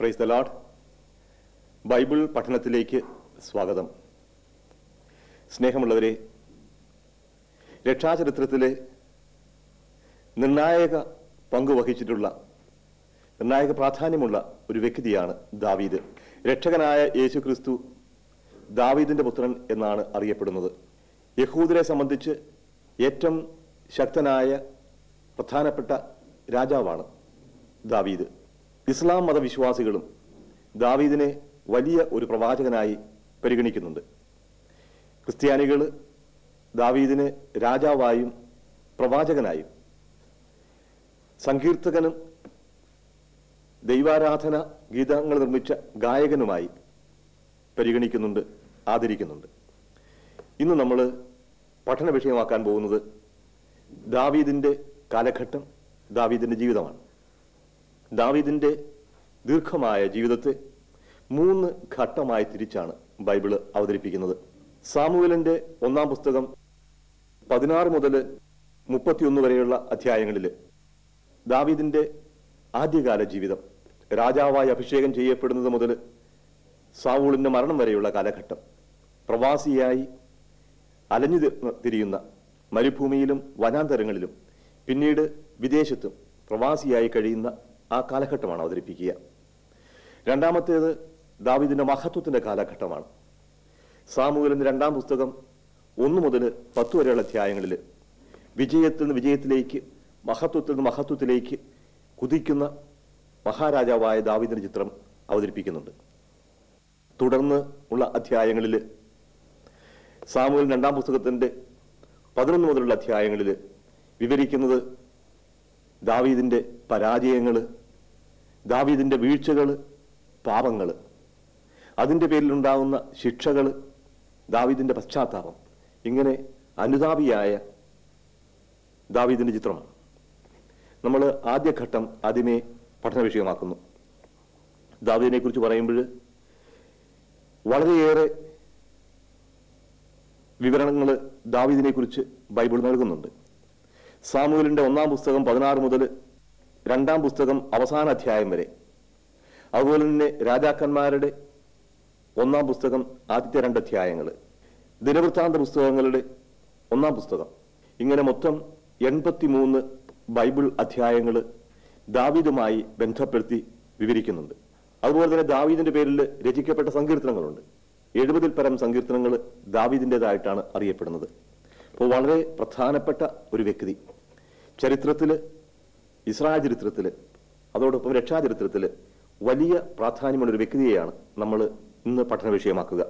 praise the load Bible പഠനത്തിലേക്ക് സ്വാഗതം സ്നേഹമുള്ളവരെ രക്ഷാചരിത്രത്തിലെ നിർണായക പങ്ക് വഹിച്ചിട്ടുള്ള നിർണായക പ്രാധാന്യമുള്ള ഒരു വ്യക്തിയാണ് ദാവീദ് രക്ഷകനായ യേശു ക്രിസ്തു ദാവീദിന്റെ പുത്രൻ എന്നാണ് അറിയപ്പെടുന്നത് യഹൂദരെ സംബന്ധിച്ച് ഏറ്റവും ശക്തനായ പ്രധാനപ്പെട്ട രാജാവാണ് ദാവീദ് ഇസ്ലാം മതവിശ്വാസികളും ദാവീദിനെ വലിയ ഒരു പ്രവാചകനായി പരിഗണിക്കുന്നുണ്ട് ക്രിസ്ത്യാനികൾ ദാവീദിനെ രാജാവായും പ്രവാചകനായും സങ്കീർത്തകനും ദൈവാരാധന ഗീതങ്ങൾ നിർമ്മിച്ച ഗായകനുമായി പരിഗണിക്കുന്നുണ്ട് ആദരിക്കുന്നുണ്ട് ഇന്ന് നമ്മൾ പഠന വിഷയമാക്കാൻ പോകുന്നത് ദാവീദിന്റെ കാലഘട്ടം ദാവീദിന്റെ ജീവിതമാണ് ദാവീദിന്റെ ദീർഘമായ ജീവിതത്തെ മൂന്ന് ഘട്ടമായി തിരിച്ചാണ് ബൈബിള് അവതരിപ്പിക്കുന്നത് സാമുവലിന്റെ ഒന്നാം പുസ്തകം പതിനാറ് മുതൽ മുപ്പത്തിയൊന്ന് വരെയുള്ള അധ്യായങ്ങളിൽ ദാവീദിന്റെ ആദ്യകാല ജീവിതം രാജാവായി അഭിഷേകം ചെയ്യപ്പെടുന്നത് മുതൽ സാവൂളിന്റെ മരണം വരെയുള്ള കാലഘട്ടം പ്രവാസിയായി അലഞ്ഞു തി- തിരിയുന്ന മരുഭൂമിയിലും വനാന്തരങ്ങളിലും പിന്നീട് വിദേശത്തും പ്രവാസിയായി കഴിയുന്ന ആ കാലഘട്ടമാണ് അവതരിപ്പിക്കുക രണ്ടാമത്തേത് ദാവീദിന്റെ മഹത്വത്തിന്റെ കാലഘട്ടമാണ് സാമൂഹലിന്റെ രണ്ടാം പുസ്തകം ഒന്ന് മുതൽ പത്ത് വരെയുള്ള അധ്യായങ്ങളിൽ വിജയത്തിൽ നിന്ന് വിജയത്തിലേക്ക് മഹത്വത്തിൽ നിന്ന് മഹത്വത്തിലേക്ക് കുതിക്കുന്ന മഹാരാജാവായ ദാവീദിന്റെ ചിത്രം അവതരിപ്പിക്കുന്നുണ്ട് തുടർന്ന് ഉള്ള അധ്യായങ്ങളിൽ സാമൂഹൽ രണ്ടാം പുസ്തകത്തിന്റെ പതിനൊന്ന് മുതലുള്ള അധ്യായങ്ങളിൽ വിവരിക്കുന്നത് ദാവീദിന്റെ പരാജയങ്ങൾ ദാവീദിന്റെ വീഴ്ചകൾ പാപങ്ങൾ അതിന്റെ പേരിലുണ്ടാകുന്ന ശിക്ഷകൾ ദാവീദിന്റെ പശ്ചാത്താപം ഇങ്ങനെ അനുതാപിയായ ദാവീദിന്റെ ചിത്രമാണ് നമ്മൾ ആദ്യഘട്ടം ആദ്യമേ പഠന വിഷയമാക്കുന്നു ദാവീദിനെ കുറിച്ച് പറയുമ്പോൾ വളരെയേറെ വിവരണങ്ങൾ ദാവീദിനെ കുറിച്ച് ബൈബിൾ നൽകുന്നുണ്ട് സാമൂഹലിന്റെ ഒന്നാം പുസ്തകം പതിനാറ് മുതൽ രണ്ടാം പുസ്തകം അവസാന അധ്യായം വരെ അതുപോലെ തന്നെ രാജാക്കന്മാരുടെ ഒന്നാം പുസ്തകം ആദ്യത്തെ രണ്ട് അധ്യായങ്ങൾ ദിനവൃത്താന്ത പുസ്തകങ്ങളുടെ ഒന്നാം പുസ്തകം ഇങ്ങനെ മൊത്തം എൺപത്തിമൂന്ന് ബൈബിൾ അധ്യായങ്ങൾ ദാവീദുമായി ബന്ധപ്പെടുത്തി വിവരിക്കുന്നുണ്ട് അതുപോലെ തന്നെ ദാവീദിന്റെ പേരിൽ രചിക്കപ്പെട്ട സങ്കീർത്തനങ്ങളുണ്ട് എഴുപതിൽ പരം സങ്കീർത്തനങ്ങൾ ദാവീദിൻ്റെതായിട്ടാണ് അറിയപ്പെടുന്നത് അപ്പോൾ വളരെ പ്രധാനപ്പെട്ട ഒരു വ്യക്തി ചരിത്രത്തിൽ ഇസ്രായേൽ ചരിത്രത്തിൽ അതോടൊപ്പം രക്ഷാചരിത്രത്തിൽ വലിയ പ്രാധാന്യമുള്ള ഒരു വ്യക്തിയെയാണ് നമ്മൾ ഇന്ന് പഠന വിഷയമാക്കുക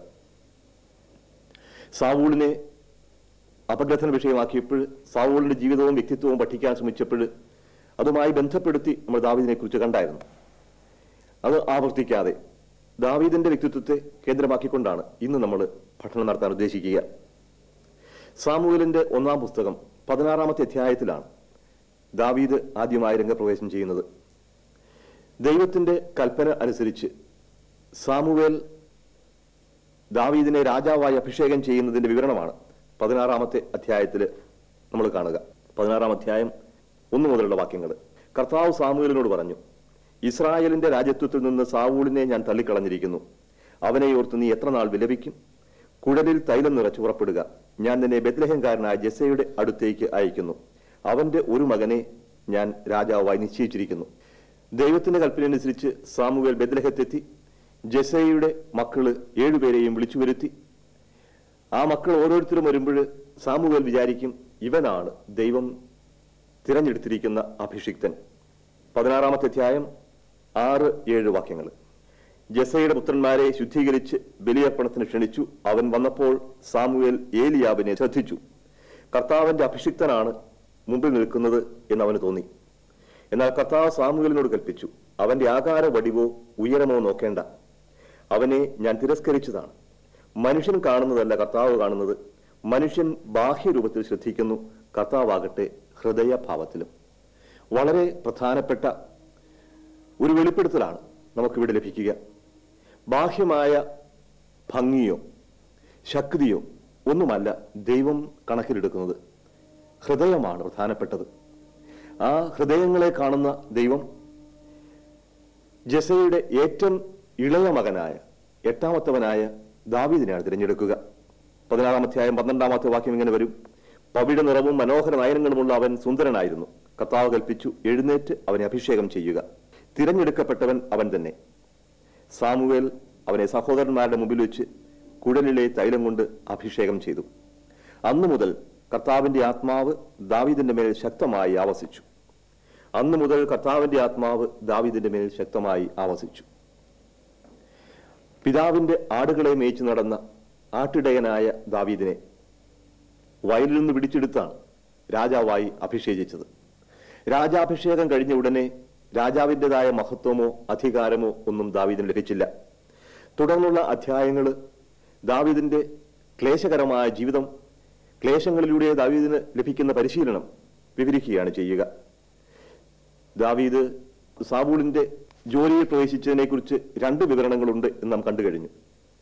സാവൂളിനെ അപഗ്രഥന വിഷയമാക്കിയപ്പോൾ സാവൂളിന്റെ ജീവിതവും വ്യക്തിത്വവും പഠിക്കാൻ ശ്രമിച്ചപ്പോൾ അതുമായി ബന്ധപ്പെടുത്തി നമ്മൾ ദാവീദിനെ കുറിച്ച് കണ്ടായിരുന്നു അത് ആവർത്തിക്കാതെ ദാവീദിന്റെ വ്യക്തിത്വത്തെ കേന്ദ്രമാക്കിക്കൊണ്ടാണ് ഇന്ന് നമ്മൾ പഠനം നടത്താൻ ഉദ്ദേശിക്കുക സാമൂഹലിന്റെ ഒന്നാം പുസ്തകം പതിനാറാമത്തെ അധ്യായത്തിലാണ് ദാവീദ് ആദ്യമായി രംഗപ്രവേശം ചെയ്യുന്നത് ദൈവത്തിന്റെ കൽപ്പന അനുസരിച്ച് സാമുവേൽ ദാവീദിനെ രാജാവായി അഭിഷേകം ചെയ്യുന്നതിന്റെ വിവരണമാണ് പതിനാറാമത്തെ അധ്യായത്തിൽ നമ്മൾ കാണുക പതിനാറാം അധ്യായം ഒന്ന് മുതലുള്ള വാക്യങ്ങൾ കർത്താവ് സാമുവേലിനോട് പറഞ്ഞു ഇസ്രായേലിന്റെ രാജ്യത്വത്തിൽ നിന്ന് സാവൂളിനെ ഞാൻ തള്ളിക്കളഞ്ഞിരിക്കുന്നു അവനെ ഓർത്ത് നീ എത്ര നാൾ വിലപിക്കും കുഴലിൽ തൈലം നിറച്ച് പുറപ്പെടുക ഞാൻ നിന്നെ ബെത്ലഹംകാരനായ ജെസയുടെ അടുത്തേക്ക് അയക്കുന്നു അവന്റെ ഒരു മകനെ ഞാൻ രാജാവായി നിശ്ചയിച്ചിരിക്കുന്നു ദൈവത്തിന്റെ കൽപ്പനയനുസരിച്ച് സാമുവേൽ ബെത്ലഹത്തെത്തി ജെസയുടെ മക്കള് ഏഴുപേരെയും വിളിച്ചു വരുത്തി ആ മക്കൾ ഓരോരുത്തരും വരുമ്പോൾ സാമുവേൽ വിചാരിക്കും ഇവനാണ് ദൈവം തിരഞ്ഞെടുത്തിരിക്കുന്ന അഭിഷിക്തൻ പതിനാറാമത്തെ അധ്യായം ആറ് ഏഴ് വാക്യങ്ങൾ ജസയുടെ പുത്രന്മാരെ ശുദ്ധീകരിച്ച് ബലിയർപ്പണത്തിന് ക്ഷണിച്ചു അവൻ വന്നപ്പോൾ സാമുവേൽ ഏലിയാബിനെ ശ്രദ്ധിച്ചു കർത്താവിന്റെ അഭിഷിക്തനാണ് മുമ്പിൽ നിൽക്കുന്നത് എന്ന് അവന് തോന്നി എന്നാൽ കർത്താവ് സാമുവേലിനോട് കൽപ്പിച്ചു അവന്റെ ആകാര വടിവോ ഉയരമോ നോക്കേണ്ട അവനെ ഞാൻ തിരസ്കരിച്ചതാണ് മനുഷ്യൻ കാണുന്നതല്ല കർത്താവ് കാണുന്നത് മനുഷ്യൻ ബാഹ്യരൂപത്തിൽ ശ്രദ്ധിക്കുന്നു കർത്താവാകട്ടെ ഹൃദയഭാവത്തിലും വളരെ പ്രധാനപ്പെട്ട ഒരു വെളിപ്പെടുത്തലാണ് നമുക്കിവിടെ ലഭിക്കുക ബാഹ്യമായ ഭംഗിയോ ശക്തിയോ ഒന്നുമല്ല ദൈവം കണക്കിലെടുക്കുന്നത് ഹൃദയമാണ് പ്രധാനപ്പെട്ടത് ആ ഹൃദയങ്ങളെ കാണുന്ന ദൈവം ജസയുടെ ഏറ്റവും ഇളയ മകനായ എട്ടാമത്തവനായ ദാവീദിനെയാണ് തിരഞ്ഞെടുക്കുക പതിനാറാം അധ്യായം പന്ത്രണ്ടാമത്തെ വാക്യം ഇങ്ങനെ വരും പവിഴ നിറവും മനോഹര നയനങ്ങളുമുള്ള അവൻ സുന്ദരനായിരുന്നു കർത്താവ് കൽപ്പിച്ചു എഴുന്നേറ്റ് അവനെ അഭിഷേകം ചെയ്യുക തിരഞ്ഞെടുക്കപ്പെട്ടവൻ അവൻ തന്നെ സാമുവേൽ അവനെ സഹോദരന്മാരുടെ മുമ്പിൽ വെച്ച് കുഴലിലെ തൈലം കൊണ്ട് അഭിഷേകം ചെയ്തു അന്നു മുതൽ കർത്താവിന്റെ ആത്മാവ് ദാവീദിന്റെ മേൽ ശക്തമായി ആവസിച്ചു അന്നു മുതൽ കർത്താവിന്റെ ആത്മാവ് ദാവീദിന്റെ മേൽ ശക്തമായി ആവസിച്ചു പിതാവിന്റെ ആടുകളെ മേയിച്ചു നടന്ന ആട്ടിടയനായ ദാവീദിനെ വയലിൽ നിന്ന് പിടിച്ചെടുത്താണ് രാജാവായി അഭിഷേചിച്ചത് രാജാഭിഷേകം കഴിഞ്ഞ ഉടനെ രാജാവിൻ്റെതായ മഹത്വമോ അധികാരമോ ഒന്നും ദാവീദിന് ലഭിച്ചില്ല തുടർന്നുള്ള അധ്യായങ്ങൾ ദാവീദിന്റെ ക്ലേശകരമായ ജീവിതം ക്ലേശങ്ങളിലൂടെ ദാവീദിന് ലഭിക്കുന്ന പരിശീലനം വിവരിക്കുകയാണ് ചെയ്യുക ദാവീദ് സാബൂളിന്റെ ജോലിയിൽ പ്രവേശിച്ചതിനെ കുറിച്ച് രണ്ട് വിവരണങ്ങളുണ്ട് എന്ന് നാം കണ്ടു കഴിഞ്ഞു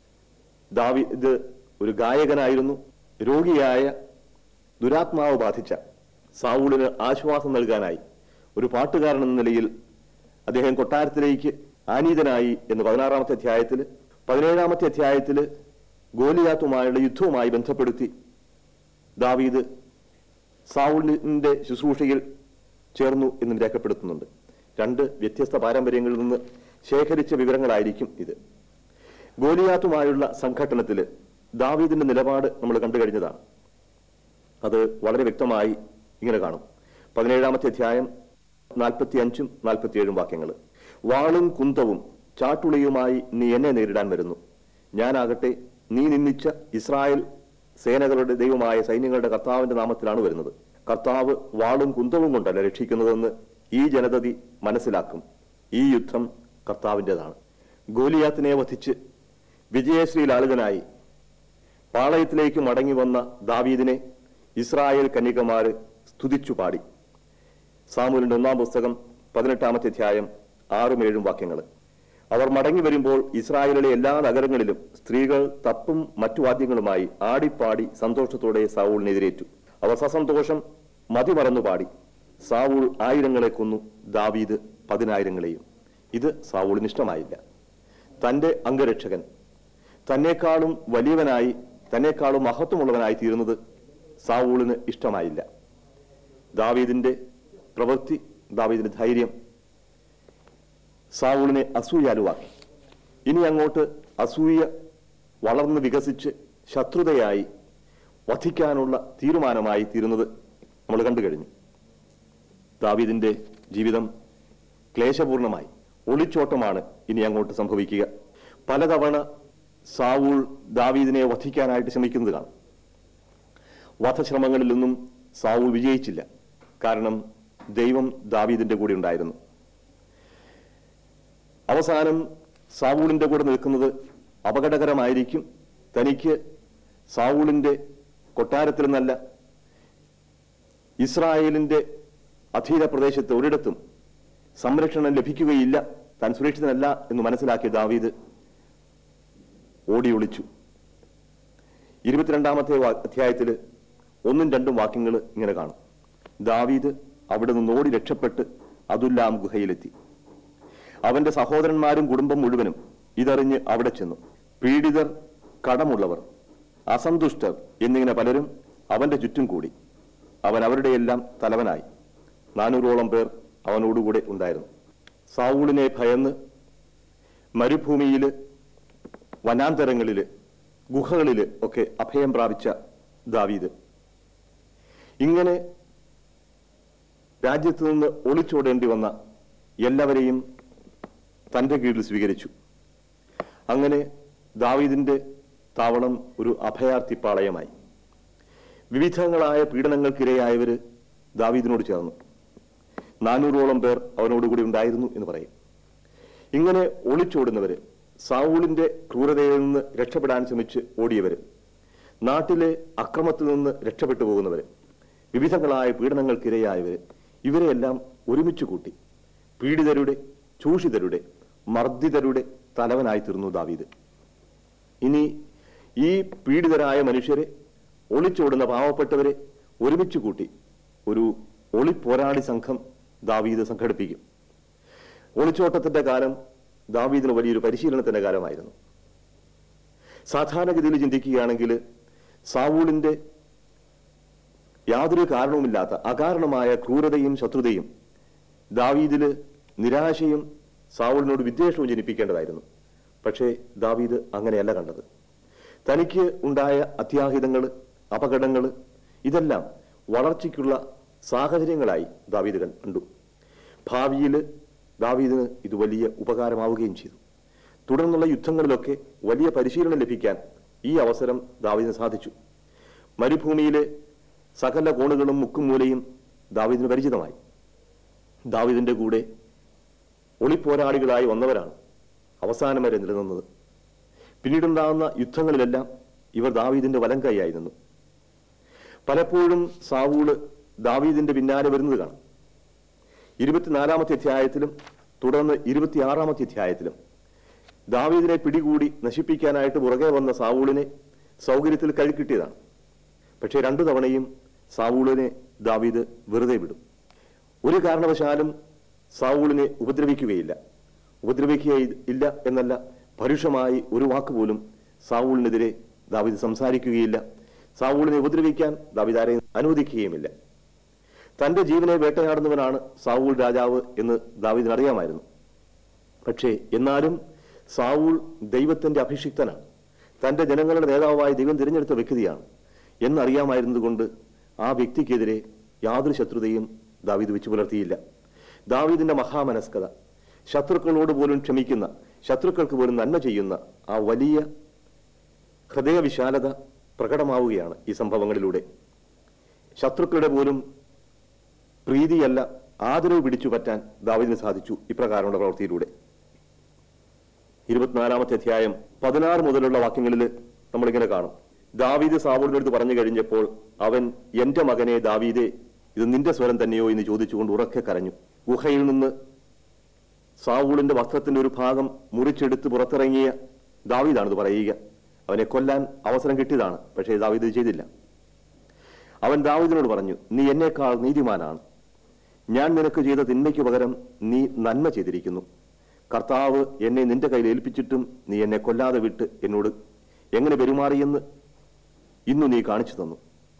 ദാവീദ് ഒരു ഗായകനായിരുന്നു രോഗിയായ ദുരാത്മാവ് ബാധിച്ച സാവൂളിന് ആശ്വാസം നൽകാനായി ഒരു പാട്ടുകാരൻ എന്ന നിലയിൽ അദ്ദേഹം കൊട്ടാരത്തിലേക്ക് ആനീതനായി എന്ന് പതിനാറാമത്തെ അധ്യായത്തിൽ പതിനേഴാമത്തെ അധ്യായത്തിൽ ഗോലിയാത്തുമായുള്ള യുദ്ധവുമായി ബന്ധപ്പെടുത്തി ദാവീദ് സാവൂളിന്റെ ശുശ്രൂഷയിൽ ചേർന്നു എന്ന് രേഖപ്പെടുത്തുന്നുണ്ട് രണ്ട് വ്യത്യസ്ത പാരമ്പര്യങ്ങളിൽ നിന്ന് ശേഖരിച്ച വിവരങ്ങളായിരിക്കും ഇത് ഗോലിയാത്തുമായുള്ള സംഘട്ടനത്തിൽ ദാവീദിന്റെ നിലപാട് നമ്മൾ കണ്ടു കഴിഞ്ഞതാണ് അത് വളരെ വ്യക്തമായി ഇങ്ങനെ കാണും പതിനേഴാമത്തെ അധ്യായം നാൽപ്പത്തി അഞ്ചും നാൽപ്പത്തിയേഴും വാക്യങ്ങൾ വാളും കുന്തവും ചാട്ടുളിയുമായി നീ എന്നെ നേരിടാൻ വരുന്നു ഞാനാകട്ടെ നീ നിന്ദിച്ച ഇസ്രായേൽ സേനകളുടെ ദൈവമായ സൈന്യങ്ങളുടെ കർത്താവിന്റെ നാമത്തിലാണ് വരുന്നത് കർത്താവ് വാളും കുന്തവും കൊണ്ടല്ല രക്ഷിക്കുന്നതെന്ന് ഈ ജനതതി മനസ്സിലാക്കും ഈ യുദ്ധം കർത്താവിൻ്റെതാണ് ഗോലിയാത്തിനെ വധിച്ച് വിജയശ്രീ ലാളിതനായി പാളയത്തിലേക്ക് മടങ്ങി വന്ന ദാവീദിനെ ഇസ്രായേൽ കന്യകമാര് സ്തുതിച്ചു പാടി സാമൂലിന്റെ ഒന്നാം പുസ്തകം പതിനെട്ടാമത്തെ അധ്യായം ആറും ഏഴും വാക്യങ്ങൾ അവർ മടങ്ങി വരുമ്പോൾ ഇസ്രായേലിലെ എല്ലാ നഗരങ്ങളിലും സ്ത്രീകൾ തപ്പും മറ്റു വാദ്യങ്ങളുമായി ആടിപ്പാടി സന്തോഷത്തോടെ സാവൂളിനെതിരേറ്റു അവർ സസന്തോഷം മതിമറന്നു പാടി സാവൂൾ ആയിരങ്ങളെ കൊന്നു ദാവീദ് പതിനായിരങ്ങളെയും ഇത് സാവൂളിന് ഇഷ്ടമായില്ല തന്റെ അംഗരക്ഷകൻ തന്നെക്കാളും വലിയവനായി തന്നെക്കാളും മഹത്വമുള്ളവനായി തീരുന്നത് സാവൂളിന് ഇഷ്ടമായില്ല ദാവീദിന്റെ പ്രവൃത്തി ദാവീദിന്റെ ധൈര്യം സാവൂളിനെ അസൂയാലുവാക്കി ഇനി അങ്ങോട്ട് അസൂയ വളർന്ന് വികസിച്ച് ശത്രുതയായി വധിക്കാനുള്ള തീരുമാനമായി തീരുന്നത് നമ്മൾ കണ്ടു കഴിഞ്ഞു ദാവീദിന്റെ ജീവിതം ക്ലേശപൂർണമായി ഒളിച്ചോട്ടമാണ് ഇനി അങ്ങോട്ട് സംഭവിക്കുക പലതവണ സാവൂൾ ദാവീദിനെ വധിക്കാനായിട്ട് ശ്രമിക്കുന്നത് കാണാം വധശ്രമങ്ങളിലൊന്നും സാവൂൾ വിജയിച്ചില്ല കാരണം ദൈവം ദാവീദിന്റെ കൂടെ ഉണ്ടായിരുന്നു അവസാനം സാവൂളിന്റെ കൂടെ നിൽക്കുന്നത് അപകടകരമായിരിക്കും തനിക്ക് സാവൂളിന്റെ കൊട്ടാരത്തിൽ നിന്നല്ല ഇസ്രായേലിന്റെ അധീന പ്രദേശത്ത് ഒരിടത്തും സംരക്ഷണം ലഭിക്കുകയില്ല താൻ സുരക്ഷിതനല്ല എന്ന് മനസ്സിലാക്കിയ ദാവീദ് ഓടി ഒളിച്ചു ഇരുപത്തിരണ്ടാമത്തെ വാ- അധ്യായത്തിൽ ഒന്നും രണ്ടും വാക്യങ്ങൾ ഇങ്ങനെ കാണും ദാവീദ് അവിടെ നിന്ന് ഓടി രക്ഷപ്പെട്ട് അതുല്ലാം ഗുഹയിലെത്തി അവന്റെ സഹോദരന്മാരും കുടുംബം മുഴുവനും ഇതറിഞ്ഞ് അവിടെ ചെന്നു പീഡിതർ കടമുള്ളവർ അസന്തുഷ്ടർ എന്നിങ്ങനെ പലരും അവന്റെ ചുറ്റും കൂടി അവൻ അവരുടെയെല്ലാം തലവനായി നാനൂറോളം പേർ അവനോടുകൂടെ ഉണ്ടായിരുന്നു സാവൂളിനെ ഭയന്ന് മരുഭൂമിയില് വനാന്തരങ്ങളില് ഗുഹകളില് ഒക്കെ അഭയം പ്രാപിച്ച ദാവീദ് ഇങ്ങനെ രാജ്യത്ത് നിന്ന് ഒളിച്ചോടേണ്ടി വന്ന എല്ലാവരെയും തന്റെ കീഴിൽ സ്വീകരിച്ചു അങ്ങനെ ദാവീദിന്റെ താവളം ഒരു അഭയാർത്ഥി പാളയമായി വിവിധങ്ങളായ പീഡനങ്ങൾക്കിരയായവര് ദാവീദിനോട് ചേർന്നു നാനൂറോളം പേർ അവനോടുകൂടി ഉണ്ടായിരുന്നു എന്ന് പറയും ഇങ്ങനെ ഒളിച്ചോടുന്നവര് സാവൂളിന്റെ ക്രൂരതയിൽ നിന്ന് രക്ഷപ്പെടാൻ ശ്രമിച്ച് ഓടിയവര് നാട്ടിലെ അക്രമത്തിൽ നിന്ന് രക്ഷപ്പെട്ടു പോകുന്നവര് വിവിധങ്ങളായ പീഡനങ്ങൾക്കിരയായവര് ഇവരെയെല്ലാം ഒരുമിച്ച് കൂട്ടി പീഡിതരുടെ ചൂഷിതരുടെ മർദ്ദിതരുടെ തലവനായി തീർന്നു ദാവീദ് ഇനി ഈ പീഡിതരായ മനുഷ്യരെ ഒളിച്ചോടുന്ന പാവപ്പെട്ടവരെ ഒരുമിച്ച് കൂട്ടി ഒരു ഒളിപ്പോരാളി സംഘം ദാവീദ് സംഘടിപ്പിക്കും ഒളിച്ചോട്ടത്തിന്റെ കാലം ദാവീദിന് വലിയൊരു പരിശീലനത്തിന്റെ കാലമായിരുന്നു സാധാരണഗതിയിൽ ചിന്തിക്കുകയാണെങ്കിൽ സാവൂളിന്റെ യാതൊരു കാരണവുമില്ലാത്ത അകാരണമായ ക്രൂരതയും ശത്രുതയും ദാവീദില് നിരാശയും സാവൂളിനോട് വിദ്വേഷവും ജനിപ്പിക്കേണ്ടതായിരുന്നു പക്ഷേ ദാവീദ് അങ്ങനെയല്ല കണ്ടത് തനിക്ക് ഉണ്ടായ അത്യാഹിതങ്ങൾ അപകടങ്ങൾ ഇതെല്ലാം വളർച്ചയ്ക്കുള്ള സാഹചര്യങ്ങളായി ദാവീദ് കണ്ടു ഭാവിയിൽ ദാവീദിന് ഇത് വലിയ ഉപകാരമാവുകയും ചെയ്തു തുടർന്നുള്ള യുദ്ധങ്ങളിലൊക്കെ വലിയ പരിശീലനം ലഭിക്കാൻ ഈ അവസരം ദാവീദിന് സാധിച്ചു മരുഭൂമിയിലെ സകല കോണുകളും മുക്കും മൂലയും ദാവീദിന് പരിചിതമായി ദാവീദിന്റെ കൂടെ ഒളിപ്പോരാളികളായി വന്നവരാണ് അവസാനം വരെ നിലനിന്നത് പിന്നീടുണ്ടാകുന്ന യുദ്ധങ്ങളിലെല്ലാം ഇവർ ദാവീദിന്റെ വലം കൈയായി നിന്നു പലപ്പോഴും സാവൂള് ദാവീദിന്റെ പിന്നാലെ വരുന്നത് കാണാം ഇരുപത്തിനാലാമത്തെ അധ്യായത്തിലും തുടർന്ന് ഇരുപത്തിയാറാമത്തെ അധ്യായത്തിലും ദാവീദിനെ പിടികൂടി നശിപ്പിക്കാനായിട്ട് പുറകെ വന്ന സാവൂളിനെ സൗകര്യത്തിൽ കഴുകിട്ടിയതാണ് പക്ഷേ രണ്ടു തവണയും സാവൂളിനെ ദാവീദ് വെറുതെ വിടും ഒരു കാരണവശാലും സാവൂളിനെ ഉപദ്രവിക്കുകയില്ല ഉപദ്രവിക്കുക ഇല്ല എന്നല്ല പരുഷമായി ഒരു വാക്ക് പോലും സാവൂളിനെതിരെ ദാവീദ് സംസാരിക്കുകയില്ല സാവൂളിനെ ഉപദ്രവിക്കാൻ ദാവീദ് ആരെയും അനുവദിക്കുകയുമില്ല തന്റെ ജീവനെ വേട്ടയാടുന്നവനാണ് സാവൂൾ രാജാവ് എന്ന് ദാവീദിന് അറിയാമായിരുന്നു പക്ഷേ എന്നാലും സാവൂൾ ദൈവത്തിന്റെ അഭിഷിക്തനാണ് തന്റെ ജനങ്ങളുടെ നേതാവായി ദൈവം തിരഞ്ഞെടുത്ത വ്യക്തിയാണ് എന്നറിയാമായിരുന്നതുകൊണ്ട് ആ വ്യക്തിക്കെതിരെ യാതൊരു ശത്രുതയും ദാവീദ് വെച്ചു പുലർത്തിയില്ല ദാവീദിന്റെ മഹാമനസ്കത ശത്രുക്കളോട് പോലും ക്ഷമിക്കുന്ന ശത്രുക്കൾക്ക് പോലും നന്മ ചെയ്യുന്ന ആ വലിയ ഹൃദയവിശാലത പ്രകടമാവുകയാണ് ഈ സംഭവങ്ങളിലൂടെ ശത്രുക്കളുടെ പോലും പ്രീതിയല്ല ആദരവ് പിടിച്ചു പറ്റാൻ ദാവീദിന് സാധിച്ചു ഇപ്രകാരമുള്ള പ്രവൃത്തിയിലൂടെ ഇരുപത്തിനാലാമത്തെ അധ്യായം പതിനാറ് മുതലുള്ള വാക്യങ്ങളിൽ നമ്മളിങ്ങനെ കാണും ദാവീദ് സാവൂളിന്റെ അടുത്ത് പറഞ്ഞു കഴിഞ്ഞപ്പോൾ അവൻ എന്റെ മകനെ ദാവീദേ ഇത് നിന്റെ സ്വരം തന്നെയോ എന്ന് ചോദിച്ചുകൊണ്ട് ഉറക്കെ കരഞ്ഞു ഗുഹയിൽ നിന്ന് സാവൂളിന്റെ വസ്ത്രത്തിന്റെ ഒരു ഭാഗം മുറിച്ചെടുത്ത് പുറത്തിറങ്ങിയ ദാവീദാണിത് പറയുക അവനെ കൊല്ലാൻ അവസരം കിട്ടിയതാണ് പക്ഷേ ദാവീദ് ഇത് ചെയ്തില്ല അവൻ ദാവീദിനോട് പറഞ്ഞു നീ എന്നേക്കാൾ നീതിമാനാണ് ഞാൻ നിനക്ക് ചെയ്ത തിന്മയ്ക്ക് പകരം നീ നന്മ ചെയ്തിരിക്കുന്നു കർത്താവ് എന്നെ നിന്റെ കയ്യിൽ ഏൽപ്പിച്ചിട്ടും നീ എന്നെ കൊല്ലാതെ വിട്ട് എന്നോട് എങ്ങനെ പെരുമാറിയെന്ന് ഇന്നു നീ കാണിച്ചു തന്നു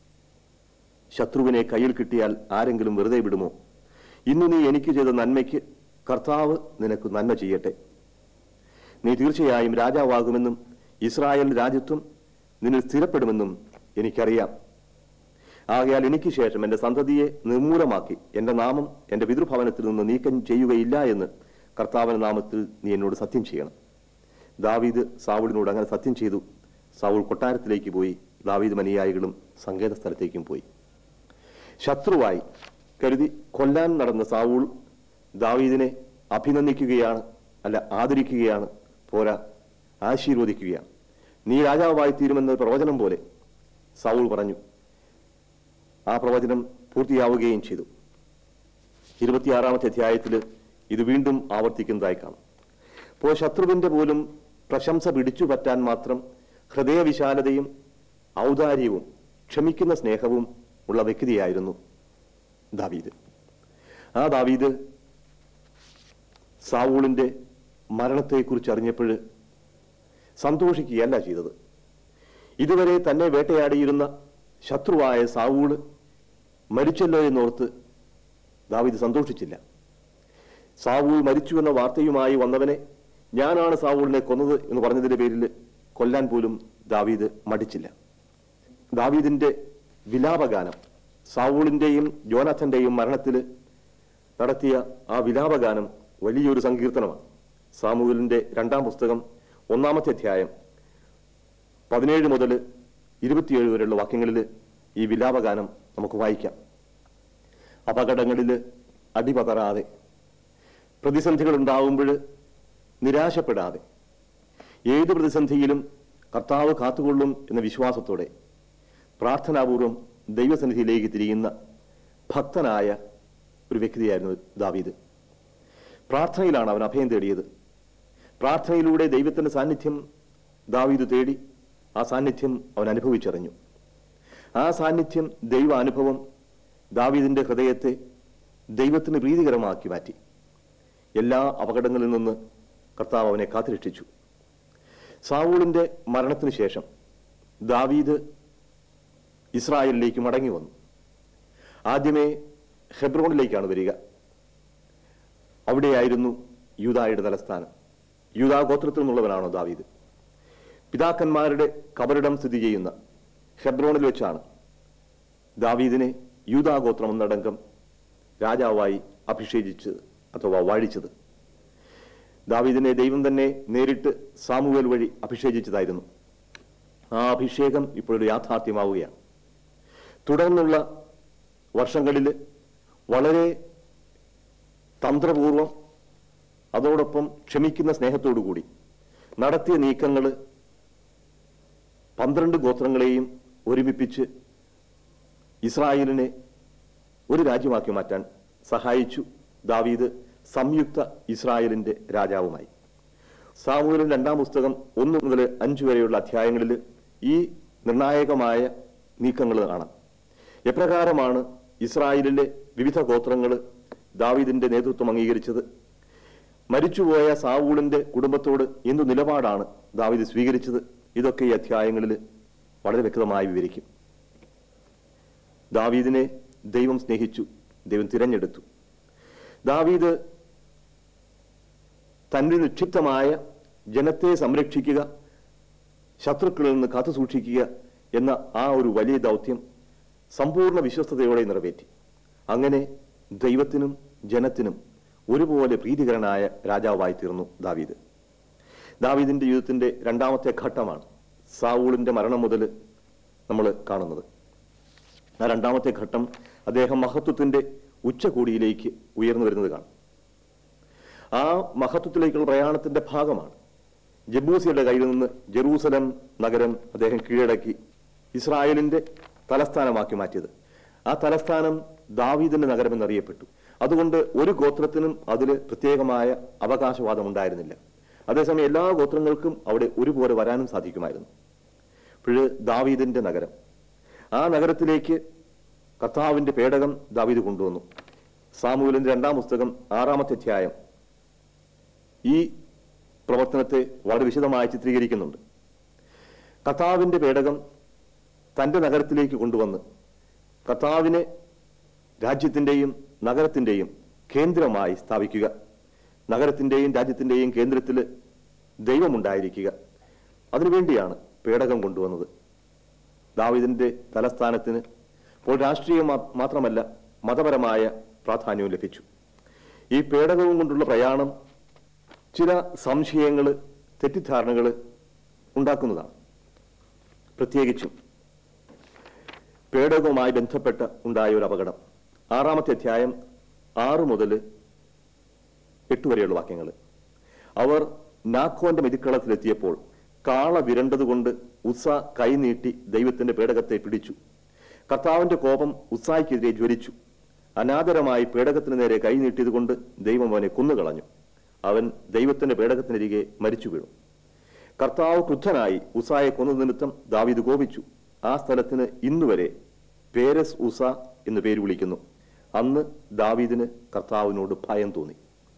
ശത്രുവിനെ കയ്യിൽ കിട്ടിയാൽ ആരെങ്കിലും വെറുതെ വിടുമോ ഇന്നു നീ എനിക്ക് ചെയ്ത നന്മയ്ക്ക് കർത്താവ് നിനക്ക് നന്മ ചെയ്യട്ടെ നീ തീർച്ചയായും രാജാവാകുമെന്നും ഇസ്രായേൽ രാജ്യത്വം നിന്നിൽ സ്ഥിരപ്പെടുമെന്നും എനിക്കറിയാം ആകയാൽ എനിക്ക് ശേഷം എന്റെ സന്തതിയെ നിർമൂലമാക്കി എന്റെ നാമം എന്റെ പിതൃഭവനത്തിൽ നിന്ന് നീക്കം ചെയ്യുകയില്ല എന്ന് കർത്താവിന്റെ നാമത്തിൽ നീ എന്നോട് സത്യം ചെയ്യണം ദാവീദ് സാവൂളിനോട് അങ്ങനെ സത്യം ചെയ്തു സാവൂൾ കൊട്ടാരത്തിലേക്ക് പോയി ദാവീദ് മനിയായികളും സങ്കേത സ്ഥലത്തേക്കും പോയി ശത്രുവായി കരുതി കൊല്ലാൻ നടന്ന സാവൂൾ ദാവീദിനെ അഭിനന്ദിക്കുകയാണ് അല്ല ആദരിക്കുകയാണ് പോരാ ആശീർവദിക്കുകയാണ് നീ രാജാവായി തീരുമെന്ന പ്രവചനം പോലെ സാവൂൾ പറഞ്ഞു ആ പ്രവചനം പൂർത്തിയാവുകയും ചെയ്തു ഇരുപത്തിയാറാമത്തെ അധ്യായത്തിൽ ഇത് വീണ്ടും ആവർത്തിക്കുന്നതായി കാണാം അപ്പോൾ ശത്രുവിന്റെ പോലും പ്രശംസ പിടിച്ചു പറ്റാൻ മാത്രം ഹൃദയവിശാലതയും ഔദാര്യവും ക്ഷമിക്കുന്ന സ്നേഹവും ഉള്ള വ്യക്തിയായിരുന്നു ദാവീദ് ആ ദാവീദ് സാവൂളിന്റെ മരണത്തെക്കുറിച്ച് അറിഞ്ഞപ്പോൾ സന്തോഷിക്കുകയല്ല ചെയ്തത് ഇതുവരെ തന്നെ വേട്ടയാടിയിരുന്ന ശത്രുവായ സാവൂള് മരിച്ചല്ലോ എന്നോർത്ത് ദാവീദ് സന്തോഷിച്ചില്ല സാവൂൾ മരിച്ചു എന്ന വാർത്തയുമായി വന്നവനെ ഞാനാണ് സാവൂളിനെ കൊന്നത് എന്ന് പറഞ്ഞതിന്റെ പേരിൽ കൊല്ലാൻ പോലും ദാവീദ് മടിച്ചില്ല ദാവീദിന്റെ വിലാപഗാനം സാവൂളിന്റെയും ജോനാഥന്റെയും മരണത്തിൽ നടത്തിയ ആ വിലാപഗാനം വലിയൊരു സങ്കീർത്തനമാണ് സാമൂഹലിന്റെ രണ്ടാം പുസ്തകം ഒന്നാമത്തെ അധ്യായം പതിനേഴ് മുതൽ ഇരുപത്തിയേഴ് വരെയുള്ള വാക്യങ്ങളിൽ ഈ വിലാപഗാനം നമുക്ക് വായിക്കാം അപകടങ്ങളിൽ അടിപതറാതെ പ്രതിസന്ധികൾ ഉണ്ടാവുമ്പോൾ നിരാശപ്പെടാതെ ഏത് പ്രതിസന്ധിയിലും കർത്താവ് കാത്തുകൊള്ളും എന്ന വിശ്വാസത്തോടെ പ്രാർത്ഥനാപൂർവം ദൈവസന്നിധിയിലേക്ക് തിരിയുന്ന ഭക്തനായ ഒരു വ്യക്തിയായിരുന്നു ദാവീദ് പ്രാർത്ഥനയിലാണ് അവൻ അഭയം തേടിയത് പ്രാർത്ഥനയിലൂടെ ദൈവത്തിന്റെ സാന്നിധ്യം ദാവീദ് തേടി ആ സാന്നിധ്യം അവൻ അനുഭവിച്ചറിഞ്ഞു ആ സാന്നിധ്യം ദൈവ അനുഭവം ദാവീദിന്റെ ഹൃദയത്തെ ദൈവത്തിന് പ്രീതികരമാക്കി മാറ്റി എല്ലാ അപകടങ്ങളിൽ നിന്ന് കർത്താവ് അവനെ കാത്തുരക്ഷിച്ചു സാവൂളിന്റെ മരണത്തിന് ശേഷം ദാവീദ് ഇസ്രായേലിലേക്ക് മടങ്ങി വന്നു ആദ്യമേ ഹെബ്രോണിലേക്കാണ് വരിക അവിടെയായിരുന്നു യൂതായുടെ തലസ്ഥാനം യൂതാ ഗോത്രത്തിൽ നിന്നുള്ളവനാണോ ദാവീദ് പിതാക്കന്മാരുടെ കബറിടം സ്ഥിതി ചെയ്യുന്ന ഹെബ്രോണിൽ വെച്ചാണ് ദാവീദിനെ യൂതാ ഗോത്രം എന്നടങ്കം രാജാവായി അഭിഷേചിച്ചത് അഥവാ വാഴിച്ചത് ദാവീദിനെ ദൈവം തന്നെ നേരിട്ട് സാമുവേൽ വഴി അഭിഷേചിച്ചതായിരുന്നു ആ അഭിഷേകം ഇപ്പോഴൊരു യാഥാർത്ഥ്യമാവുകയാണ് തുടർന്നുള്ള വർഷങ്ങളിൽ വളരെ തന്ത്രപൂർവം അതോടൊപ്പം ക്ഷമിക്കുന്ന സ്നേഹത്തോടു കൂടി നടത്തിയ നീക്കങ്ങൾ പന്ത്രണ്ട് ഗോത്രങ്ങളെയും ഒരുമിപ്പിച്ച് ഇസ്രായേലിനെ ഒരു രാജ്യമാക്കി മാറ്റാൻ സഹായിച്ചു ദാവീദ് സംയുക്ത ഇസ്രായേലിന്റെ രാജാവുമായി സാമൂഹ്യ രണ്ടാം പുസ്തകം ഒന്ന് മുതൽ അഞ്ച് വരെയുള്ള അധ്യായങ്ങളിൽ ഈ നിർണായകമായ നീക്കങ്ങൾ കാണാം എപ്രകാരമാണ് ഇസ്രായേലിലെ വിവിധ ഗോത്രങ്ങൾ ദാവീദിന്റെ നേതൃത്വം അംഗീകരിച്ചത് മരിച്ചുപോയ സാവൂളിന്റെ കുടുംബത്തോട് എന്തു നിലപാടാണ് ദാവീദ് സ്വീകരിച്ചത് ഇതൊക്കെ ഈ അധ്യായങ്ങളിൽ വളരെ വ്യക്തമായി വിവരിക്കും ദാവീദിനെ ദൈവം സ്നേഹിച്ചു ദൈവം തിരഞ്ഞെടുത്തു ദാവീദ് തന്റെ നിക്ഷിപ്തമായ ജനത്തെ സംരക്ഷിക്കുക ശത്രുക്കളിൽ നിന്ന് കാത്തു സൂക്ഷിക്കുക എന്ന ആ ഒരു വലിയ ദൗത്യം സമ്പൂർണ്ണ വിശ്വസ്തയോടെ നിറവേറ്റി അങ്ങനെ ദൈവത്തിനും ജനത്തിനും ഒരുപോലെ പ്രീതികരനായ രാജാവായി തീർന്നു ദാവീദ് ദാവീദിന്റെ ജീവിതത്തിന്റെ രണ്ടാമത്തെ ഘട്ടമാണ് സാവൂളിന്റെ മരണം മുതൽ നമ്മൾ കാണുന്നത് ആ രണ്ടാമത്തെ ഘട്ടം അദ്ദേഹം മഹത്വത്തിന്റെ ഉച്ചകോടിയിലേക്ക് ഉയർന്നു വരുന്നത് കാണും ആ മഹത്വത്തിലേക്കുള്ള പ്രയാണത്തിന്റെ ഭാഗമാണ് ജബൂസിയുടെ കയ്യിൽ നിന്ന് ജെറൂസലം നഗരം അദ്ദേഹം കീഴടക്കി ഇസ്രായേലിന്റെ തലസ്ഥാനമാക്കി മാറ്റിയത് ആ തലസ്ഥാനം ദാവീദിന്റെ നഗരം എന്നറിയപ്പെട്ടു അതുകൊണ്ട് ഒരു ഗോത്രത്തിനും അതിൽ പ്രത്യേകമായ അവകാശവാദം ഉണ്ടായിരുന്നില്ല അതേസമയം എല്ലാ ഗോത്രങ്ങൾക്കും അവിടെ ഒരുപോലെ വരാനും സാധിക്കുമായിരുന്നു ഇപ്പോഴ് ദാവീദിന്റെ നഗരം ആ നഗരത്തിലേക്ക് കർത്താവിന്റെ പേടകം ദാവീദ് കൊണ്ടുവന്നു സാമൂലിന്റെ രണ്ടാം പുസ്തകം ആറാമത്തെ അധ്യായം ഈ പ്രവർത്തനത്തെ വളരെ വിശദമായി ചിത്രീകരിക്കുന്നുണ്ട് കർത്താവിന്റെ പേടകം തന്റെ നഗരത്തിലേക്ക് കൊണ്ടുവന്ന് കർത്താവിനെ രാജ്യത്തിന്റെയും നഗരത്തിന്റെയും കേന്ദ്രമായി സ്ഥാപിക്കുക നഗരത്തിന്റെയും രാജ്യത്തിന്റെയും കേന്ദ്രത്തിൽ ദൈവമുണ്ടായിരിക്കുക അതിനുവേണ്ടിയാണ് പേടകം കൊണ്ടുവന്നത് ദാവിദിന്റെ തലസ്ഥാനത്തിന് ഇപ്പോൾ രാഷ്ട്രീയം മാ- മാത്രമല്ല മതപരമായ പ്രാധാന്യവും ലഭിച്ചു ഈ പേടകവും കൊണ്ടുള്ള പ്രയാണം ചില സംശയങ്ങൾ തെറ്റിദ്ധാരണകൾ ഉണ്ടാക്കുന്നതാണ് പ്രത്യേകിച്ചും പേടകവുമായി ബന്ധപ്പെട്ട ഉണ്ടായ ഒരു അപകടം ആറാമത്തെ അധ്യായം ആറ് മുതൽ എട്ട് വരെയുള്ള വാക്യങ്ങൾ അവർ നാക്കോന്റെ മെതിക്കളത്തിലെത്തിയപ്പോൾ കാള വിരണ്ടതുകൊണ്ട് ഉസ കൈനീട്ടി ദൈവത്തിന്റെ പേടകത്തെ പിടിച്ചു കർത്താവിന്റെ കോപം ഉസായ്ക്കെതിരെ ജ്വലിച്ചു അനാദരമായി പേടകത്തിന് നേരെ കൈനീട്ടിയതുകൊണ്ട് ദൈവം അവനെ കൊന്നുകളഞ്ഞു അവൻ ദൈവത്തിന്റെ പേടകത്തിനരികെ മരിച്ചു വീണു കർത്താവ് ക്രുദ്ധനായി ഉസായെ കൊന്ന നിമിത്തം ദാവീദ് കോപിച്ചു ആ സ്ഥലത്തിന് ഇന്നുവരെ പേരസ് ഉസ എന്ന് പേര് വിളിക്കുന്നു അന്ന് ദാവീദിന് കർത്താവിനോട് ഭയം തോന്നി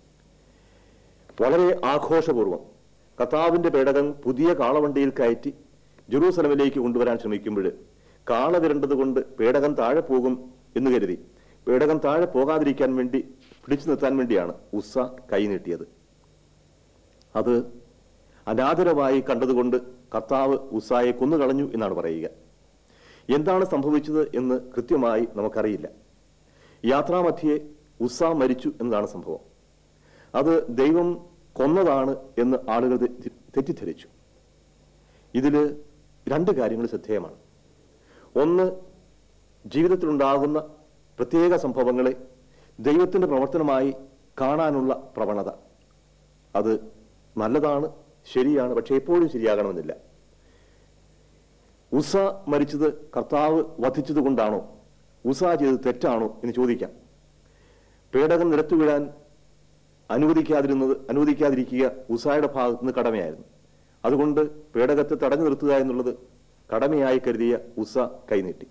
വളരെ ആഘോഷപൂർവ്വം കർത്താവിന്റെ പേടകം പുതിയ കാളവണ്ടിയിൽ കയറ്റി ജെറൂസലമിലേക്ക് കൊണ്ടുവരാൻ ശ്രമിക്കുമ്പോൾ കാള വിരണ്ടത് കൊണ്ട് പേടകം താഴെ പോകും എന്ന് കരുതി പേടകം താഴെ പോകാതിരിക്കാൻ വേണ്ടി പിടിച്ചു നിർത്താൻ വേണ്ടിയാണ് ഉസ കൈനീട്ടിയത് അത് അനാദരമായി കണ്ടതുകൊണ്ട് കർത്താവ് ഉസായെ കൊന്നുകളഞ്ഞു എന്നാണ് പറയുക എന്താണ് സംഭവിച്ചത് എന്ന് കൃത്യമായി നമുക്കറിയില്ല യാത്രാമധ്യേ ഉസ മരിച്ചു എന്നതാണ് സംഭവം അത് ദൈവം കൊന്നതാണ് എന്ന് ആളുകൾ തെ- തെറ്റിദ്ധരിച്ചു ഇതില് രണ്ട് കാര്യങ്ങൾ ശ്രദ്ധേയമാണ് ഒന്ന് ജീവിതത്തിലുണ്ടാകുന്ന പ്രത്യേക സംഭവങ്ങളെ ദൈവത്തിന്റെ പ്രവർത്തനമായി കാണാനുള്ള പ്രവണത അത് നല്ലതാണ് ശരിയാണ് പക്ഷെ എപ്പോഴും ശരിയാകണമെന്നില്ല ഉസ മരിച്ചത് കർത്താവ് വധിച്ചത് കൊണ്ടാണോ ഉസ ചെയ്തത് തെറ്റാണോ എന്ന് ചോദിക്കാം പേടകം നിരത്തു വീഴാൻ അനുവദിക്കാതിരുന്നത് അനുവദിക്കാതിരിക്കുക ഉസായുടെ ഭാഗത്ത് നിന്ന് കടമയായിരുന്നു അതുകൊണ്ട് പേടകത്തെ തടഞ്ഞു നിർത്തുക എന്നുള്ളത് കടമയായി കരുതിയ ഉസ കൈനീട്ടി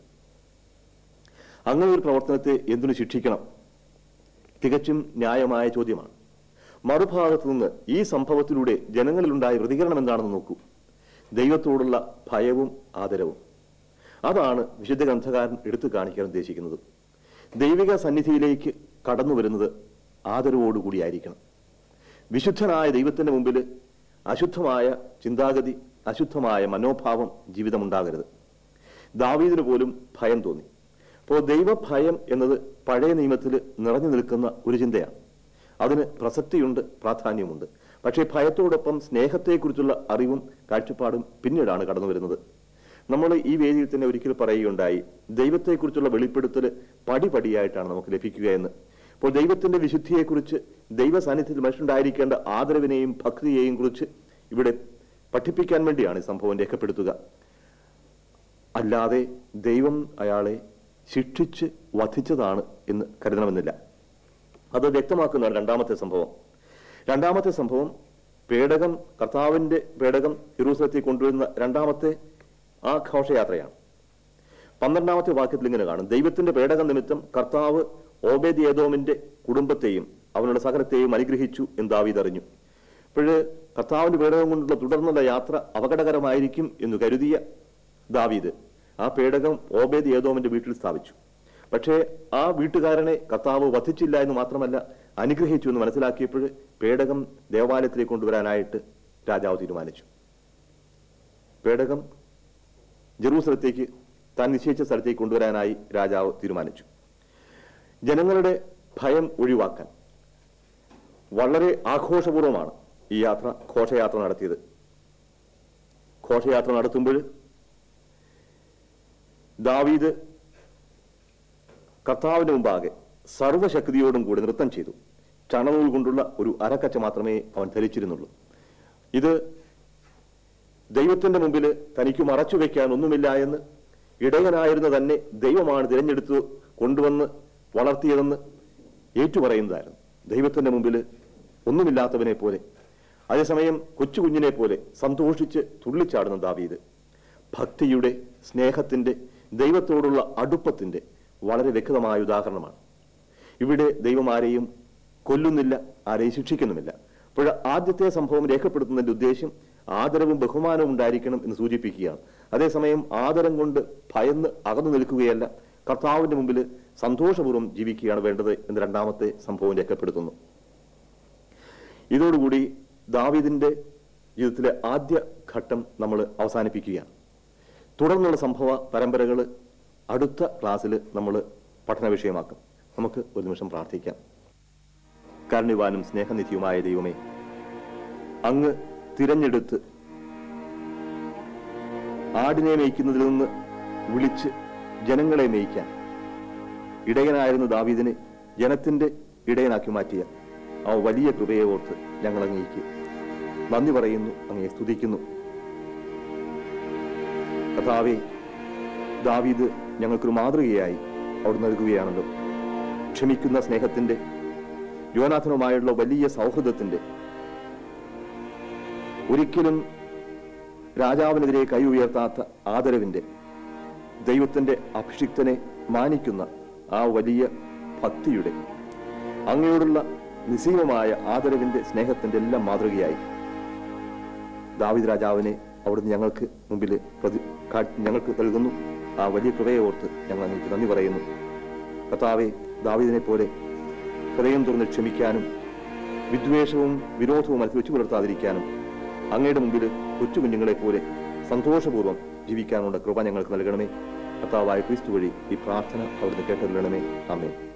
അങ്ങനെ ഒരു പ്രവർത്തനത്തെ എന്തിനു ശിക്ഷിക്കണം തികച്ചും ന്യായമായ ചോദ്യമാണ് മറുഭാഗത്തു നിന്ന് ഈ സംഭവത്തിലൂടെ ജനങ്ങളിലുണ്ടായ പ്രതികരണം എന്താണെന്ന് നോക്കൂ ദൈവത്തോടുള്ള ഭയവും ആദരവും അതാണ് വിശുദ്ധ ഗ്രന്ഥകാരൻ എടുത്തു കാണിക്കാൻ ഉദ്ദേശിക്കുന്നത് ദൈവിക സന്നിധിയിലേക്ക് കടന്നു വരുന്നത് ആദരവോടുകൂടിയായിരിക്കണം വിശുദ്ധനായ ദൈവത്തിന്റെ മുമ്പിൽ അശുദ്ധമായ ചിന്താഗതി അശുദ്ധമായ മനോഭാവം ജീവിതമുണ്ടാകരുത് ദാവീദിന് പോലും ഭയം തോന്നി അപ്പോൾ ദൈവഭയം എന്നത് പഴയ നിയമത്തിൽ നിറഞ്ഞു നിൽക്കുന്ന ഒരു ചിന്തയാണ് അതിന് പ്രസക്തിയുണ്ട് പ്രാധാന്യമുണ്ട് പക്ഷേ ഭയത്തോടൊപ്പം സ്നേഹത്തെക്കുറിച്ചുള്ള അറിവും കാഴ്ചപ്പാടും പിന്നീടാണ് കടന്നു വരുന്നത് നമ്മൾ ഈ വേദിയിൽ തന്നെ ഒരിക്കൽ പറയുകയുണ്ടായി ദൈവത്തെക്കുറിച്ചുള്ള വെളിപ്പെടുത്തൽ പടിപടിയായിട്ടാണ് നമുക്ക് ലഭിക്കുക എന്ന് അപ്പോൾ ദൈവത്തിന്റെ വിശുദ്ധിയെക്കുറിച്ച് ദൈവ സാന്നിധ്യത്തിൽ മനുഷ്യണ്ടായിരിക്കേണ്ട ആദരവിനെയും ഭക്തിയെയും കുറിച്ച് ഇവിടെ പഠിപ്പിക്കാൻ വേണ്ടിയാണ് ഈ സംഭവം രേഖപ്പെടുത്തുക അല്ലാതെ ദൈവം അയാളെ ശിക്ഷിച്ച് വധിച്ചതാണ് എന്ന് കരുതണമെന്നില്ല അത് വ്യക്തമാക്കുന്നതാണ് രണ്ടാമത്തെ സംഭവം രണ്ടാമത്തെ സംഭവം പേടകം കർത്താവിന്റെ പേടകം യെരൂസലത്തിൽ കൊണ്ടുവരുന്ന രണ്ടാമത്തെ ആ ഘോഷയാത്രയാണ് പന്ത്രണ്ടാമത്തെ വാക്യത്തിൽ ഇങ്ങനെ കാണും ദൈവത്തിന്റെ പേടകം നിമിത്തം കർത്താവ് ഓബേദ് ഏതോമിന്റെ കുടുംബത്തെയും അവനുടെ സകലത്തെയും അനുഗ്രഹിച്ചു എന്ന് ദാവീദ് അറിഞ്ഞു ഇപ്പോഴ് കർത്താവിന്റെ പേടകം കൊണ്ടുള്ള തുടർന്നുള്ള യാത്ര അപകടകരമായിരിക്കും എന്ന് കരുതിയ ദാവീദ് ആ പേടകം ഓബേദ് ഏതോമിന്റെ വീട്ടിൽ സ്ഥാപിച്ചു പക്ഷേ ആ വീട്ടുകാരനെ കർത്താവ് വധിച്ചില്ല എന്ന് മാത്രമല്ല അനുഗ്രഹിച്ചു എന്ന് മനസ്സിലാക്കിയപ്പോൾ പേടകം ദേവാലയത്തിലേക്ക് കൊണ്ടുവരാനായിട്ട് രാജാവ് തീരുമാനിച്ചു പേടകം ജെറൂസലത്തേക്ക് താൻ നിശ്ചയിച്ച സ്ഥലത്തേക്ക് കൊണ്ടുവരാനായി രാജാവ് തീരുമാനിച്ചു ജനങ്ങളുടെ ഭയം ഒഴിവാക്കാൻ വളരെ ആഘോഷപൂർവ്വമാണ് ഈ യാത്ര ഘോഷയാത്ര നടത്തിയത് ഘോഷയാത്ര നടത്തുമ്പോൾ ദാവീദ് കർത്താവിന് മുമ്പാകെ സർവശക്തിയോടും കൂടി നൃത്തം ചെയ്തു ചണനൂൽ കൊണ്ടുള്ള ഒരു അരക്കച്ച മാത്രമേ അവൻ ധരിച്ചിരുന്നുള്ളൂ ഇത് ദൈവത്തിന്റെ മുമ്പിൽ തനിക്ക് മറച്ചു വെക്കാൻ ഒന്നുമില്ല എന്ന് ഇടയനായിരുന്ന തന്നെ ദൈവമാണ് തിരഞ്ഞെടുത്ത് കൊണ്ടുവന്ന് വളർത്തിയതെന്ന് ഏറ്റുപറയുന്നതായിരുന്നു ദൈവത്തിന്റെ മുമ്പിൽ ഒന്നുമില്ലാത്തവനെ പോലെ അതേസമയം കൊച്ചു കുഞ്ഞിനെ പോലെ സന്തോഷിച്ച് തുള്ളിച്ചാടുന്ന ദാവീദ് ഭക്തിയുടെ സ്നേഹത്തിന്റെ ദൈവത്തോടുള്ള അടുപ്പത്തിന്റെ വളരെ വ്യക്തമായ ഉദാഹരണമാണ് ഇവിടെ ദൈവം ആരെയും കൊല്ലുന്നില്ല ആരെയും ശിക്ഷിക്കുന്നുമില്ല അപ്പോൾ ആദ്യത്തെ സംഭവം രേഖപ്പെടുത്തുന്നതിന്റെ ഉദ്ദേശം ആദരവും ബഹുമാനവും ഉണ്ടായിരിക്കണം എന്ന് സൂചിപ്പിക്കുകയാണ് അതേസമയം ആദരം കൊണ്ട് ഭയന്ന് അകന്നു നിൽക്കുകയല്ല കർത്താവിന്റെ മുമ്പിൽ സന്തോഷപൂർവ്വം ജീവിക്കുകയാണ് വേണ്ടത് എന്ന് രണ്ടാമത്തെ സംഭവം രേഖപ്പെടുത്തുന്നു ഇതോടുകൂടി ദാവീദിന്റെ ജീവിതത്തിലെ ആദ്യ ഘട്ടം നമ്മൾ അവസാനിപ്പിക്കുകയാണ് തുടർന്നുള്ള സംഭവ പരമ്പരകൾ അടുത്ത ക്ലാസ്സിൽ നമ്മൾ പഠന വിഷയമാക്കും നമുക്ക് ഒരു നിമിഷം പ്രാർത്ഥിക്കാം കാരുണ്യവാനും സ്നേഹനിധിയുമായ ദൈവമേ അങ്ങ് തിരഞ്ഞെടുത്ത് ആടിനെ മേയ്ക്കുന്നതിൽ നിന്ന് വിളിച്ച് ജനങ്ങളെ മേയ്ക്കാൻ ഇടയനായിരുന്ന ദാവീദിനെ ജനത്തിന്റെ ഇടയനാക്കി മാറ്റിയ ആ വലിയ കൃപയെ ഓർത്ത് ഞങ്ങൾ അങ്ങേക്ക് നന്ദി പറയുന്നു അങ്ങയെ സ്തുതിക്കുന്നു കഥാവെ ദാവീദ് ഞങ്ങൾക്കൊരു മാതൃകയായി അവിടെ നൽകുകയാണല്ലോ ക്ഷമിക്കുന്ന സ്നേഹത്തിന്റെ യോനാഥനുമായുള്ള വലിയ സൗഹൃദത്തിന്റെ ഒരിക്കലും രാജാവിനെതിരെ കൈ ഉയർത്താത്ത ആദരവിന്റെ ദൈവത്തിന്റെ അഭിഷിക്തനെ മാനിക്കുന്ന ആ വലിയ ഭക്തിയുടെ അങ്ങയോടുള്ള നിസീമമായ ആദരവിന്റെ സ്നേഹത്തിന്റെ എല്ലാം മാതൃകയായി ദാവിദ് രാജാവിനെ അവിടുന്ന് ഞങ്ങൾക്ക് മുമ്പിൽ പ്രതി കാ- ഞങ്ങൾക്ക് നൽകുന്നു ആ വലിയ കൃപയെ ഓർത്ത് ഞങ്ങൾ അങ്ങേക്ക് നന്ദി പറയുന്നു കർത്താവെ ദാവീദിനെ പോലെ ഹൃദയം തുറന്ന് ക്ഷമിക്കാനും വിദ്വേഷവും വിരോധവും മനസ്സിൽ വെച്ചു പുലർത്താതിരിക്കാനും അങ്ങയുടെ മുമ്പിൽ കൊച്ചു കുഞ്ഞുങ്ങളെ പോലെ സന്തോഷപൂർവ്വം ജീവിക്കാനുള്ള കൃപ ഞങ്ങൾക്ക് നൽകണമേ കർത്താവായ ക്രിസ്തു വഴി ഈ പ്രാർത്ഥന അവിടുന്ന് കേട്ടറിയണമേ ആമേ